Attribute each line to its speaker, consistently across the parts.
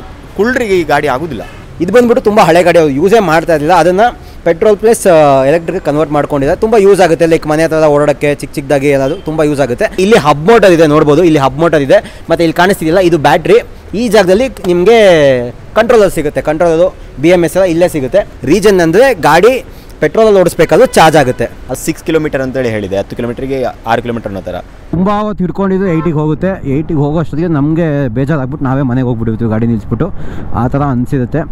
Speaker 1: ಕುಳ್ರಿಗೆ ಈ ಗಾಡಿ ಆಗೋದಿಲ್ಲ
Speaker 2: ಇದು ಬಂದ್ಬಿಟ್ಟು ತುಂಬ ಹಳೆ ಗಾಡಿ ಅವ್ರು ಯೂಸೇ ಮಾಡ್ತಾ ಇರಲಿಲ್ಲ ಅದನ್ನು ಪೆಟ್ರೋಲ್ ಪ್ಲಸ್ ಎಲೆಕ್ಟ್ರಿಕ್ ಕನ್ವರ್ಟ್ ಮಾಡ್ಕೊಂಡಿದ್ದಾರೆ ತುಂಬ ಯೂಸ್ ಆಗುತ್ತೆ ಲೈಕ್ ಮನೆ ಹತ್ರ ಓಡಾಡೋಕ್ಕೆ ಚಿಕ್ಕ ಚಿಕ್ಕದಾಗಿ ಏನಾದ್ರು ತುಂಬ ಯೂಸ್ ಆಗುತ್ತೆ ಇಲ್ಲಿ ಹಬ್ ಮೋಟರ್ ಇದೆ ನೋಡ್ಬೋದು ಇಲ್ಲಿ ಹಬ್ ಮೋಟರ್ ಇದೆ ಮತ್ತು ಇಲ್ಲಿ ಕಾಣಿಸ್ತಿದೆಯಲ್ಲ ಇದು ಬ್ಯಾಟ್ರಿ ಈ ಜಾಗದಲ್ಲಿ ನಿಮಗೆ ಕಂಟ್ರೋಲರ್ ಸಿಗುತ್ತೆ ಕಂಟ್ರೋಲರು ಬಿ ಎಮ್ ಎಸ್ ಎಲ್ಲ ಇಲ್ಲೇ ಸಿಗುತ್ತೆ ರೀಜನ್ ಅಂದರೆ ಗಾಡಿ ಪೆಟ್ರೋಲಲ್ಲಿ ಓಡಿಸ್ಬೇಕಾದ್ರೂ ಚಾರ್ಜ್ ಆಗುತ್ತೆ
Speaker 1: ಅದು ಸಿಕ್ಸ್ ಕಿಲೋಮೀಟರ್ ಅಂತೇಳಿ ಹೇಳಿದೆ ಹತ್ತು ಕಿಲೋಮೀಟರ್ಗೆ ಆರು ಕಿಲೋಮೀಟರ್ ಅನ್ನೋ ಥರ
Speaker 2: ತುಂಬ ಹೊತ್ತು ಹಿಡ್ಕೊಂಡಿದ್ದು ಏಯ್ಟಿಗೆ ಹೋಗುತ್ತೆ ಏಯ್ಟಿಗೆ ಹೋಗೋ ಅಷ್ಟೊತ್ತಿಗೆ ನಮಗೆ ಬೇಜಾರಾಗ್ಬಿಟ್ಟು ನಾವೇ ಮನೆಗೆ ಹೋಗ್ಬಿಟ್ಟಿರ್ತೀವಿ ಗಾಡಿ ನಿಲ್ಲಿಸ್ಬಿಟ್ಟು ಆ ಥರ ಅನಿಸಿರುತ್ತೆ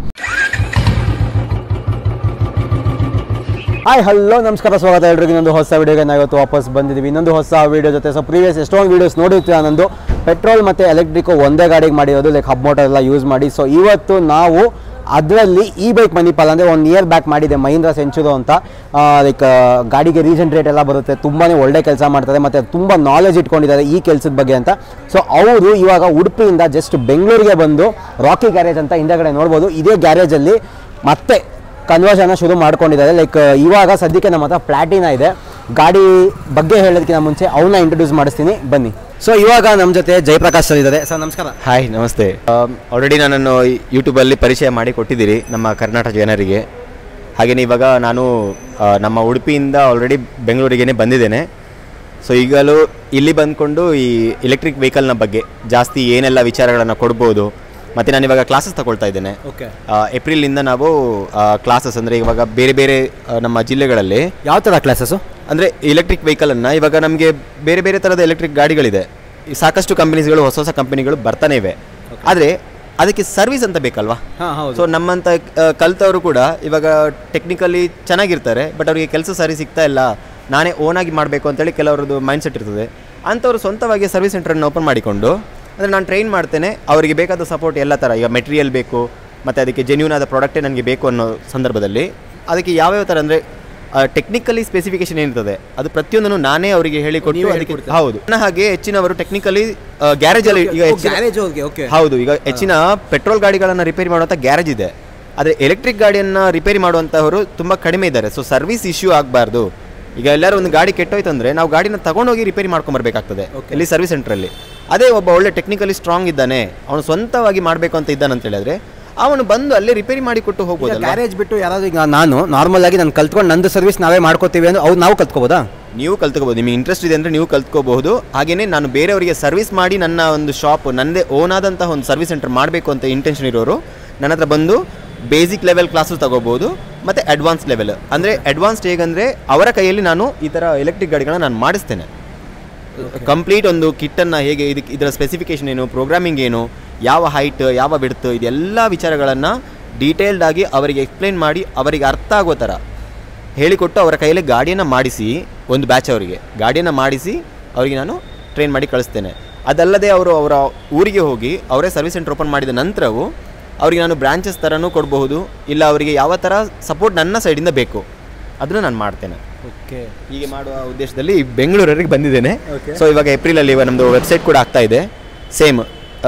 Speaker 2: ಹಾಯ್ ಹಲೋ ನಮಸ್ಕಾರ ಸ್ವಾಗತ ಎಲ್ರಿಗೂ ಇನ್ನೊಂದು ಹೊಸ ವೀಡಿಯೋಗೆ ನಾವು ಇವತ್ತು ವಾಪಸ್ ಬಂದಿದ್ದೀವಿ ಇನ್ನೊಂದು ಹೊಸ ವೀಡಿಯೋ ಜೊತೆ ಸೊ ಪ್ರೀವಿಯಸ್ ಎಷ್ಟೊಂದು ವೀಡಿಯೋಸ್ ನೋಡಿರ್ತೀವಿ ನಂದು ಪೆಟ್ರೋಲ್ ಮತ್ತು ಎಲೆಕ್ಟ್ರಿಕ್ ಒಂದೇ ಗಾಡಿಗೆ ಮಾಡಿರೋದು ಲೈಕ್ ಹಬ್ ಮೋಟರ್ ಎಲ್ಲ ಯೂಸ್ ಮಾಡಿ ಸೊ ಇವತ್ತು ನಾವು ಅದರಲ್ಲಿ ಈ ಬೈಕ್ ಮನಿಪಾಲ್ ಅಂದರೆ ಒಂದು ಇಯರ್ ಬ್ಯಾಕ್ ಮಾಡಿದೆ ಮಹೀಂದ್ರ ಸೆಂಚುರೋ ಅಂತ ಲೈಕ್ ಗಾಡಿಗೆ ರೀಸೆಂಟ್ ರೇಟ್ ಎಲ್ಲ ಬರುತ್ತೆ ತುಂಬಾ ಒಳ್ಳೆ ಕೆಲಸ ಮಾಡ್ತಾರೆ ಮತ್ತು ತುಂಬ ನಾಲೆಜ್ ಇಟ್ಕೊಂಡಿದ್ದಾರೆ ಈ ಕೆಲಸದ ಬಗ್ಗೆ ಅಂತ ಸೊ ಅವರು ಇವಾಗ ಉಡುಪಿಯಿಂದ ಜಸ್ಟ್ ಬೆಂಗಳೂರಿಗೆ ಬಂದು ರಾಕಿ ಗ್ಯಾರೇಜ್ ಅಂತ ಹಿಂದೆಗಡೆ ನೋಡ್ಬೋದು ಇದೇ ಗ್ಯಾರೇಜಲ್ಲಿ ಮತ್ತೆ ಕನ್ವರ್ಷನ್ನ ಶುರು ಮಾಡ್ಕೊಂಡಿದ್ದಾರೆ ಲೈಕ್ ಇವಾಗ ಸದ್ಯಕ್ಕೆ ನಮ್ಮ ಹತ್ರ ಪ್ಲಾಟಿನ ಇದೆ ಗಾಡಿ ಬಗ್ಗೆ ಹೇಳೋದಕ್ಕಿಂತ ಮುಂಚೆ ಅವನ್ನ ಇಂಟ್ರೊಡ್ಯೂಸ್ ಮಾಡಿಸ್ತೀನಿ ಬನ್ನಿ ಸೊ ಇವಾಗ ನಮ್ಮ ಜೊತೆ ಜಯಪ್ರಕಾಶ್ ಸರ್ ಇದ್ದಾರೆ ಸರ್ ನಮಸ್ಕಾರ
Speaker 1: ಹಾಯ್ ನಮಸ್ತೆ ಆಲ್ರೆಡಿ ನನ್ನನ್ನು ಯೂಟ್ಯೂಬಲ್ಲಿ ಪರಿಚಯ ಮಾಡಿ ಕೊಟ್ಟಿದ್ದೀರಿ ನಮ್ಮ ಕರ್ನಾಟಕ ಜನರಿಗೆ ಹಾಗೆಯೇ ಇವಾಗ ನಾನು ಆ, ನಮ್ಮ ಉಡುಪಿಯಿಂದ ಆಲ್ರೆಡಿ ಬೆಂಗಳೂರಿಗೇ ಬಂದಿದ್ದೇನೆ ಸೊ ಈಗಲೂ ಇಲ್ಲಿ ಬಂದ್ಕೊಂಡು ಈ ಎಲೆಕ್ಟ್ರಿಕ್ ವೆಹಿಕಲ್ನ ಬಗ್ಗೆ ಜಾಸ್ತಿ ಏನೆಲ್ಲ ವಿಚಾರಗಳನ್ನು ಕೊಡ್ಬೋದು ಮತ್ತು ನಾನು ಇವಾಗ ಕ್ಲಾಸಸ್ ತಗೊಳ್ತಾ ಇದ್ದೇನೆ
Speaker 2: ಓಕೆ
Speaker 1: ಆ, ಏಪ್ರಿಲಿಂದ ನಾವು ಕ್ಲಾಸಸ್ ಅಂದರೆ ಇವಾಗ ಬೇರೆ ಬೇರೆ ಆ, ನಮ್ಮ ಜಿಲ್ಲೆಗಳಲ್ಲಿ
Speaker 2: ಯಾವ ಥರ ಕ್ಲಾಸಸ್ಸು
Speaker 1: ಅಂದರೆ ಎಲೆಕ್ಟ್ರಿಕ್ ವೆಹಿಕಲನ್ನು ಇವಾಗ ನಮಗೆ ಬೇರೆ ಬೇರೆ ಥರದ ಎಲೆಕ್ಟ್ರಿಕ್ ಗಾಡಿಗಳಿದೆ ಈ ಸಾಕಷ್ಟು ಕಂಪನೀಸ್ಗಳು ಹೊಸ ಹೊಸ ಕಂಪನಿಗಳು ಬರ್ತಾನೆ ಇವೆ ಆದರೆ ಅದಕ್ಕೆ ಸರ್ವಿಸ್ ಅಂತ ಬೇಕಲ್ವಾ
Speaker 2: ಹಾಂ ಹೌದು
Speaker 1: ಸೊ ನಮ್ಮಂಥ ಆ, ಕಲ್ತವರು ಕೂಡ ಇವಾಗ ಟೆಕ್ನಿಕಲಿ ಚೆನ್ನಾಗಿರ್ತಾರೆ ಬಟ್ ಅವರಿಗೆ ಕೆಲಸ ಸರಿ ಸಿಗ್ತಾ ಇಲ್ಲ ನಾನೇ ಓನಾಗಿ ಮಾಡಬೇಕು ಅಂತೇಳಿ ಕೆಲವರದ್ದು ಮೈಂಡ್ ಸೆಟ್ ಇರ್ತದೆ ಅಂಥವ್ರು ಸ್ವಂತವಾಗಿ ಸರ್ವಿಸ್ ಸೆಂಟ್ರನ್ನು ಓಪನ್ ಮಾಡಿಕೊಂಡು ಅಂದರೆ ನಾನು ಟ್ರೈನ್ ಮಾಡ್ತೇನೆ ಅವರಿಗೆ ಬೇಕಾದ ಸಪೋರ್ಟ್ ಎಲ್ಲ ಥರ ಈಗ ಮೆಟೀರಿಯಲ್ ಬೇಕು ಮತ್ತು ಅದಕ್ಕೆ ಜೆನ್ಯೂನ್ ಆದ ಪ್ರಾಡಕ್ಟೇ ನನಗೆ ಬೇಕು ಅನ್ನೋ ಸಂದರ್ಭದಲ್ಲಿ ಅದಕ್ಕೆ ಯಾವ್ಯಾವ ಥರ ಅಂದರೆ ಟೆಕ್ನಿಕಲಿ ಸ್ಪೆಸಿಫಿಕೇಶನ್ ಏನಿರ್ತದೆ ಅದು ಪ್ರತಿಯೊಂದನ್ನು ನಾನೇ ಅವರಿಗೆ ಹೇಳಿಕೊಟ್ಟು
Speaker 2: ನೀವೇ
Speaker 1: ಅದಕ್ಕೆ
Speaker 2: ಹೇಳ್ಕೊಡ್ತೀರಾ?
Speaker 1: ಹೌದು ನನ್ನ ಹಾಗೆ ಹೆಚ್ಚಿನವರು ಟೆಕ್ನಿಕಲಿ ಗ್ಯಾರೇಜಲ್ಲಿ ಈಗ ಹೆಚ್ಚಿನ
Speaker 2: ಗ್ಯಾರೇಜ್ ಹೋಗಿ ಓಕೆ
Speaker 1: ಹೌದು ಈಗ ಹೆಚ್ಚಿನ ಪೆಟ್ರೋಲ್ ಗಾಡಿಗಳನ್ನು ರಿಪೇರಿ ಮಾಡುವಂಥ ಗ್ಯಾರೇಜ್ ಇದೆ ಆದರೆ ಎಲೆಕ್ಟ್ರಿಕ್ ಗಾಡಿಯನ್ನು ರಿಪೇರಿ ಮಾಡುವಂಥವರು ತುಂಬ ಕಡಿಮೆ ಇದ್ದಾರೆ ಸೊ ಸರ್ವಿಸ್ ಇಶ್ಯೂ ಆಗಬಾರ್ದು ಈಗ ಎಲ್ಲರೂ ಒಂದು ಗಾಡಿ ಕೆಟ್ಟೋಯ್ತು ಅಂದರೆ ನಾವು ಗಾಡಿನ ತಗೊಂಡೋಗಿ ರಿಪೇರಿ ಮಾಡ್ಕೊಂಬರ್ಬೇಕಾಗ್ತದೆ ಇಲ್ಲಿ ಸರ್ವಿಸ್ ಸೆಂಟ್ರಲ್ಲಿ ಅದೇ ಒಬ್ಬ ಒಳ್ಳೆ ಟೆಕ್ನಿಕಲಿ ಸ್ಟ್ರಾಂಗ್ ಇದ್ದಾನೆ ಅವನು ಸ್ವಂತವಾಗಿ ಮಾಡಬೇಕು ಅಂತ ಇದ್ದಾನೆ ಅಂತ ಹೇಳಿದ್ರೆ ಅವನು ಬಂದು ಅಲ್ಲೇ ರಿಪೇರಿ ಮಾಡಿ ಕೊಟ್ಟು ಹೋಗ್ಬೋದಲ್ಲ
Speaker 2: ಗ್ಯಾರೇಜ್ ಬಿಟ್ಟು ಯಾರಾದ್ರೂ ಈಗ ನಾನು ನಾರ್ಮಲ್ ಆಗಿ ನಾನು ಕಲ್ತ್ಕೊಂಡು ನಂದು ಸರ್ವಿಸ್ ನಾವೇ ಮಾಡ್ಕೋತೀವಿ ಅಂದ್ರೆ ಅವ್ರು ನಾವು ಕಲ್ತ್ಕೋಬೋದಾ
Speaker 1: ನೀವು ಕಲ್ತ್ಕೋಬೋದು ನಿಮಗೆ ಇಂಟ್ರೆಸ್ಟ್ ಇದೆ ಅಂದರೆ ನೀವು ಕಲ್ತ್ಕೋಬಹುದು ಹಾಗೆಯೇ ನಾನು ಬೇರೆಯವರಿಗೆ ಸರ್ವಿಸ್ ಮಾಡಿ ನನ್ನ ಒಂದು ಶಾಪ್ ನನ್ನದೇ ಓನ್ ಆದಂತಹ ಒಂದು ಸರ್ವಿಸ್ ಸೆಂಟರ್ ಮಾಡಬೇಕು ಅಂತ ಇಂಟೆನ್ಷನ್ ಇರೋರು ನನ್ನ ಹತ್ರ ಬಂದು ಬೇಸಿಕ್ ಲೆವೆಲ್ ಕ್ಲಾಸಸ್ ತಗೋಬಹುದು ಮತ್ತು ಅಡ್ವಾನ್ಸ್ ಲೆವೆಲ್ ಅಂದರೆ ಅಡ್ವಾನ್ಸ್ಡ್ ಹೇಗಂದರೆ ಅವರ ಕೈಯಲ್ಲಿ ನಾನು ಈ ಥರ ಎಲೆಕ್ಟ್ರಿಕ್ ಗಾಡಿಗಳನ್ನ ನಾನು ಮಾಡಿಸ್ತೇನೆ ಕಂಪ್ಲೀಟ್ ಒಂದು ಕಿಟ್ಟನ್ನು ಹೇಗೆ ಇದಕ್ಕೆ ಇದರ ಸ್ಪೆಸಿಫಿಕೇಶನ್ ಏನು ಪ್ರೋಗ್ರಾಮಿಂಗ್ ಏನು ಯಾವ ಹೈಟ್ ಯಾವ ಬಿಡ್ತ್ ಇದೆಲ್ಲ ವಿಚಾರಗಳನ್ನು ಡೀಟೇಲ್ಡ್ ಆಗಿ ಅವರಿಗೆ ಎಕ್ಸ್ಪ್ಲೈನ್ ಮಾಡಿ ಅವರಿಗೆ ಅರ್ಥ ಆಗೋ ಥರ ಹೇಳಿಕೊಟ್ಟು ಅವರ ಕೈಯಲ್ಲಿ ಗಾಡಿಯನ್ನು ಮಾಡಿಸಿ ಒಂದು ಬ್ಯಾಚ್ ಅವರಿಗೆ ಗಾಡಿಯನ್ನು ಮಾಡಿಸಿ ಅವರಿಗೆ ನಾನು ಟ್ರೈನ್ ಮಾಡಿ ಕಳಿಸ್ತೇನೆ ಅದಲ್ಲದೆ ಅವರು ಅವರ ಊರಿಗೆ ಹೋಗಿ ಅವರೇ ಸರ್ವಿಸ್ ಸೆಂಟರ್ ಓಪನ್ ಮಾಡಿದ ನಂತರವೂ ಅವರಿಗೆ ನಾನು ಬ್ರಾಂಚಸ್ ಥರನೂ ಕೊಡಬಹುದು ಇಲ್ಲ ಅವರಿಗೆ ಯಾವ ಥರ ಸಪೋರ್ಟ್ ನನ್ನ ಸೈಡಿಂದ ಬೇಕು ಅದನ್ನು ನಾನು ಮಾಡ್ತೇನೆ
Speaker 2: ಓಕೆ
Speaker 1: ಹೀಗೆ ಮಾಡುವ ಉದ್ದೇಶದಲ್ಲಿ ಬೆಂಗಳೂರಿಗೆ ಬಂದಿದ್ದೇನೆ
Speaker 2: Okay.
Speaker 1: ಸೊ ಇವಾಗ ಏಪ್ರಿಲಲ್ಲಿ ಇವಾಗ ನಮ್ಮದು ವೆಬ್ಸೈಟ್ ಕೂಡ ಆಗ್ತಾ ಇದೆ same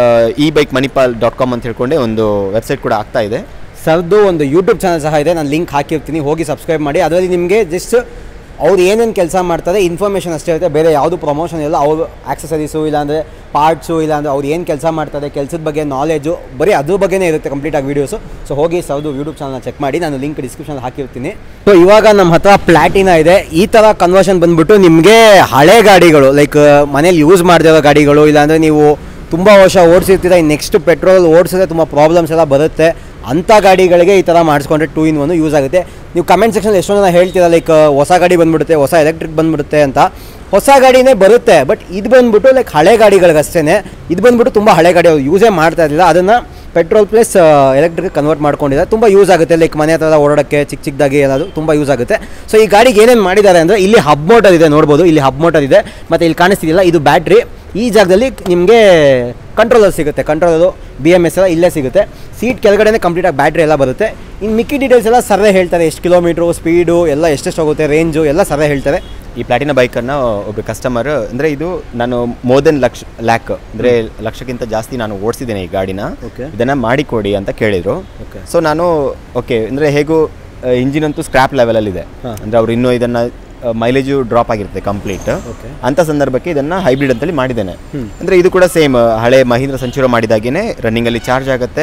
Speaker 1: e bike Manipal dot com ಅಂತ ಹೇಳ್ಕೊಂಡೆ ಒಂದು ವೆಬ್ಸೈಟ್ ಕೂಡ ಆಗ್ತಾ ಇದೆ
Speaker 2: ಸರ್ದು ಒಂದು ಯೂಟ್ಯೂಬ್ ಚಾನಲ್ ಸಹ ಇದೆ ನಾನು ಲಿಂಕ್ ಹಾಕಿರ್ತೀನಿ ಹೋಗಿ ಸಬ್ಸ್ಕ್ರೈಬ್ ಮಾಡಿ ಅದರಲ್ಲಿ ನಿಮಗೆ ಜಸ್ಟ್ ಅವ್ರು ಏನೇನು ಕೆಲಸ ಮಾಡ್ತಾರೆ ಇನ್ಫಾರ್ಮೇಷನ್ ಅಷ್ಟೇ ಇರುತ್ತೆ ಬೇರೆ ಯಾವುದು ಪ್ರಮೋಷನ್ ಇಲ್ಲ ಅವರು ಆಕ್ಸಸರೀಸು ಇಲ್ಲಾಂದರೆ ಪಾರ್ಟ್ಸು ಇಲ್ಲಾಂದರೆ ಅವ್ರು ಏನು ಕೆಲಸ ಮಾಡ್ತಾರೆ ಕೆಲಸದ ಬಗ್ಗೆ ನಾಲೆಜು ಬರೀ ಅದ್ರ ಬಗ್ಗೆನೇ ಇರುತ್ತೆ ಕಂಪ್ಲೀಟಾಗಿ ವೀಡಿಯೋಸು ಸೊ ಹೋಗಿ ಸರ್ದು ಯೂಟ್ಯೂಬ್ ಚಾನಲ್ನ ಚೆಕ್ ಮಾಡಿ ನಾನು ಲಿಂಕ್ ಡಿಸ್ಕ್ರಿಪ್ಷನ್ ಹಾಕಿರ್ತೀನಿ ಸೊ ಇವಾಗ ನಮ್ಮ ಹತ್ರ ಪ್ಲಾಟಿನ ಇದೆ ಈ ಥರ ಕನ್ವರ್ಷನ್ ಬಂದ್ಬಿಟ್ಟು ನಿಮಗೆ ಹಳೆ ಗಾಡಿಗಳು ಲೈಕ್ ಮನೇಲಿ ಯೂಸ್ ಮಾಡ್ದಿರೋ ಗಾಡಿಗಳು ಇಲ್ಲಾಂದರೆ ನೀವು ತುಂಬ ವರ್ಷ ಓಡಿಸಿರ್ತೀರ ಈ ನೆಕ್ಸ್ಟ್ ಪೆಟ್ರೋಲ್ ಓಡಿಸಿದ್ರೆ ತುಂಬ ಪ್ರಾಬ್ಲಮ್ಸ್ ಎಲ್ಲ ಬರುತ್ತೆ ಅಂಥ ಗಾಡಿಗಳಿಗೆ ಈ ಥರ ಮಾಡಿಸ್ಕೊಂಡ್ರೆ ಟೂ ಇನ್ ಒನ್ ಯೂಸ್ ಆಗುತ್ತೆ ನೀವು ಕಮೆಂಟ್ ಸೆಕ್ಷನ್ ಎಷ್ಟೊಂದು ಜನ ಹೇಳ್ತೀರಾ ಲೈಕ್ ಹೊಸ ಗಾಡಿ ಬಂದ್ಬಿಡುತ್ತೆ ಹೊಸ ಎಲೆಕ್ಟ್ರಿಕ್ ಬಂದ್ಬಿಡುತ್ತೆ ಅಂತ ಹೊಸ ಗಾಡಿನೇ ಬರುತ್ತೆ ಬಟ್ ಇದು ಬಂದ್ಬಿಟ್ಟು ಲೈಕ್ ಹಳೆ ಗಾಡಿಗಳಿಗೆ ಅಷ್ಟೇ ಇದು ಬಂದ್ಬಿಟ್ಟು ತುಂಬ ಹಳೆ ಗಾಡಿ ಅವ್ರು ಯೂಸೇ ಮಾಡ್ತಾ ಇರಲಿಲ್ಲ ಅದನ್ನು ಪೆಟ್ರೋಲ್ ಪ್ಲಸ್ ಎಲೆಕ್ಟ್ರಿಕ್ ಕನ್ವರ್ಟ್ ಮಾಡ್ಕೊಂಡಿದ್ದಾರೆ ತುಂಬ ಯೂಸ್ ಆಗುತ್ತೆ ಲೈಕ್ ಮನೆ ಹತ್ರ ಓಡಾಡೋಕ್ಕೆ ಚಿಕ್ಕ ಚಿಕ್ಕದಾಗಿ ಏನಾದ್ರು ತುಂಬ ಯೂಸ್ ಆಗುತ್ತೆ ಸೊ ಈ ಗಾಡಿಗೆ ಏನೇನು ಮಾಡಿದ್ದಾರೆ ಅಂದರೆ ಇಲ್ಲಿ ಹಬ್ ಮೋಟರ್ ಇದೆ ನೋಡ್ಬೋದು ಇಲ್ಲಿ ಹಬ್ ಮೋಟರ್ ಇದೆ ಮತ್ತು ಇಲ್ಲಿ ಕಾಣಿಸ್ತಿದೆಯಲ್ಲ ಇದು ಬ್ಯಾಟ್ರಿ ಈ ಜಾಗದಲ್ಲಿ ನಿಮಗೆ ಕಂಟ್ರೋಲರ್ ಸಿಗುತ್ತೆ ಕಂಟ್ರೋಲರು ಬಿ ಎಮ್ ಎಸ್ ಎಲ್ಲ ಇಲ್ಲೇ ಸಿಗುತ್ತೆ ಸೀಟ್ ಕೆಳಗಡೆನೇ ಕಂಪ್ಲೀಟಾಗಿ ಬ್ಯಾಟ್ರಿ ಎಲ್ಲ ಬರುತ್ತೆ ಇನ್ನು ಮಿಕ್ಕಿ ಡೀಟೇಲ್ಸ್ ಎಲ್ಲ ಸರ್ವೇ ಹೇಳ್ತಾರೆ ಎಷ್ಟು ಕಿಲೋಮೀಟ್ರು ಸ್ಪೀಡು ಎಲ್ಲ ಎಷ್ಟೆಷ್ಟು ಹೋಗುತ್ತೆ ರೇಂಜು ಎಲ್ಲ ಸರ್ವೇ ಹೇಳ್ತಾರೆ
Speaker 1: ಈ ಪ್ಲಾಟಿನ ಬೈಕನ್ನು ಒಬ್ಬ ಕಸ್ಟಮರ್ ಅಂದರೆ ಇದು ನಾನು ಮೋರ್ ದೆನ್ ಲಕ್ಷ ಲ್ಯಾಕ್ ಅಂದರೆ ಲಕ್ಷಕ್ಕಿಂತ ಜಾಸ್ತಿ ನಾನು ಓಡಿಸಿದ್ದೇನೆ ಈ ಗಾಡಿನ
Speaker 2: Okay.
Speaker 1: ಇದನ್ನು ಮಾಡಿಕೊಡಿ ಅಂತ ಕೇಳಿದರು
Speaker 2: Okay.
Speaker 1: ಸೊ ನಾನು ಓಕೆ ಅಂದರೆ ಹೇಗೂ ಇಂಜಿನ್ ಅಂತೂ ಸ್ಕ್ರ್ಯಾಪ್ ಲೆವೆಲಲ್ಲಿದೆ
Speaker 2: ಹಾ.
Speaker 1: ಅಂದರೆ ಅವರು ಇನ್ನೂ ಇದನ್ನು ಮೈಲೇಜು ಡ್ರಾಪ್ ಆಗಿರುತ್ತೆ ಕಂಪ್ಲೀಟ್
Speaker 2: Okay.
Speaker 1: ಅಂಥ ಸಂದರ್ಭಕ್ಕೆ ಇದನ್ನು ಹೈಬ್ರಿಡ್ ಅಂತೇಳಿ ಮಾಡಿದ್ದೇನೆ
Speaker 2: ಹ್ಮ್.
Speaker 1: ಅಂದರೆ ಇದು ಕೂಡ ಸೇಮ್ ಹಳೆ ಮಹೀಂದ್ರ ಸಂಚೂರ ಮಾಡಿದಾಗೇ ರನ್ನಿಂಗಲ್ಲಿ ಚಾರ್ಜ್ ಆಗುತ್ತೆ